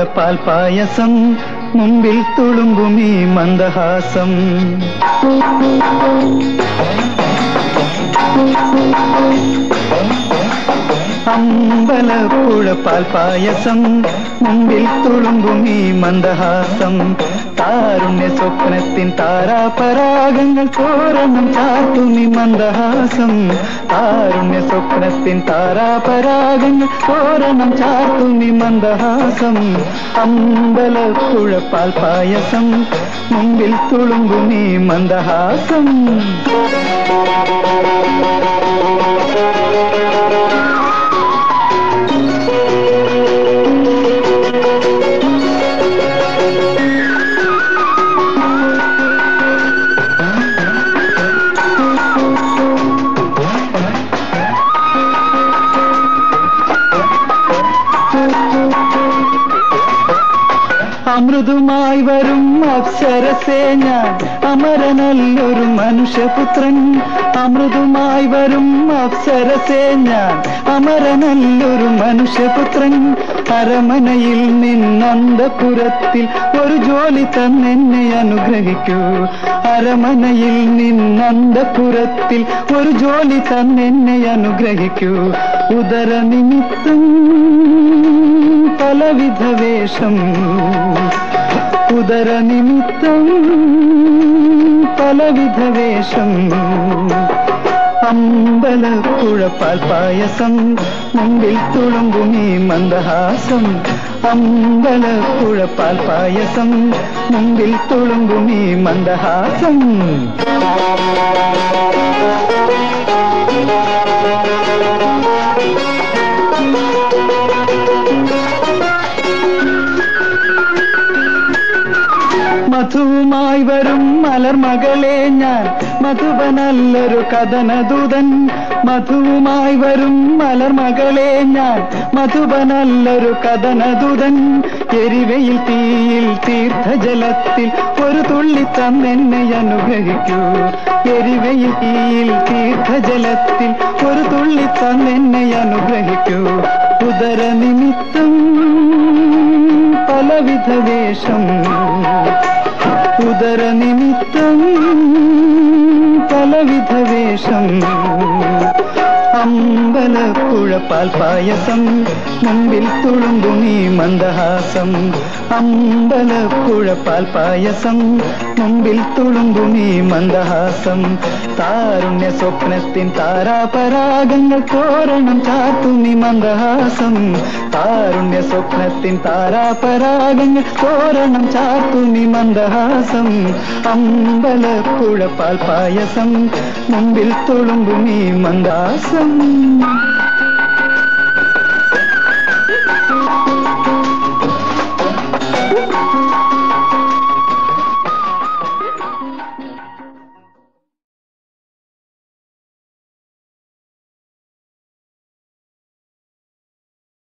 അമ്പലപ്പുഴപ്പാൽ പായസം മുമ്പിൽ തുളുമ്പുമീ മന്ദഹാസം അമ്പലപ്പുഴപ്പാൽ പായസം മുമ്പിൽ തുളുമ്പുമീ മന്ദഹാസം താരുണ്യ സ്വപ്നത്തിൻ താരാപരാഗങ്ങൾ തോരണം ചാത്തുമി മന്ദഹാസം താരുണ്യ സ്വപ്നത്തിൻ താരാപരാഗങ്ങൾ തോരണം ചാത്തുമി മന്ദഹാസം അമ്പലപ്പുഴപ്പാൽ പായസം മുമ്പിൽ തുളുമ്പുമീ മന്ദഹാസം അമൃതുമായി വരും അപ്സരസേ ഞാൻ അമരനല്ലൊരു മനുഷ്യപുത്രൻ അമൃതുമായി വരും അപ്സരസേ ഞാൻ അമരനല്ലൊരു മനുഷ്യപുത്രൻ അരമനയിൽ നിന്നന്തപുരത്തിൽ ഒരു ജോലി തന്നെന്നെ അനുഗ്രഹിക്കൂ അരമനയിൽ നിന്നന്തപുരത്തിൽ ഒരു ജോലി തന്നെന്നെ അനുഗ്രഹിക്കൂ ഉദരനിമിത്തം പലവിധ വേഷം ഉദരനിമിത്തം പലവിധ വേഷം അമ്പലപ്പുഴപ്പാൽ പായസം മുമ്പിൽ തുളുമ്പുമീ മന്ദഹാസം അമ്പലപ്പുഴപ്പാൽ പായസം മുമ്പിൽ തുളുമ്പുമീ മന്ദഹാസം മധുവുമായി വരും മലർമകളെ ഞാൻ മധുവനല്ലൊരു കഥനദൂതൻ മധുവുമായി വരും മലർമകളെ ഞാൻ മധുവനല്ലൊരു കഥനദൂതൻ എരിവയിൽ തീയിൽ തീർത്ഥജലത്തിൽ ഒരു തുള്ളി തന്നെന്നെ അനുഗ്രഹിക്കൂ എരിവയിൽ തീയിൽ തീർത്ഥജലത്തിൽ ഒരു തുള്ളി തന്നെന്നെ അനുഗ്രഹിക്കൂ ഉദരനിമിത്തം പലവിധ വേഷം ഉദരനിമിത്തം പലവിധ വേഷം അമ്പലപ്പുഴപ്പാൽ പായസം മുമ്പിൽ തുളുമ്പുമീ മന്ദഹാസം അമ്പലപ്പുഴപ്പാൽ പായസം മുമ്പിൽ തുളുമ്പുമീ മന്ദഹാസം താരുണ്യ സ്വപ്നത്തിൻ താരാപരാഗങ്ങൾ തോരണം ചാത്തുമി മന്ദഹാസം താരുണ്യ സ്വപ്നത്തിൻ താരാപരാഗങ്ങൾ തോരണം ചാത്തുമി മന്ദഹാസം അമ്പലപ്പുഴപ്പാൽ പായസം മുമ്പിൽ തുളുമ്പുമീ മന്ദാസം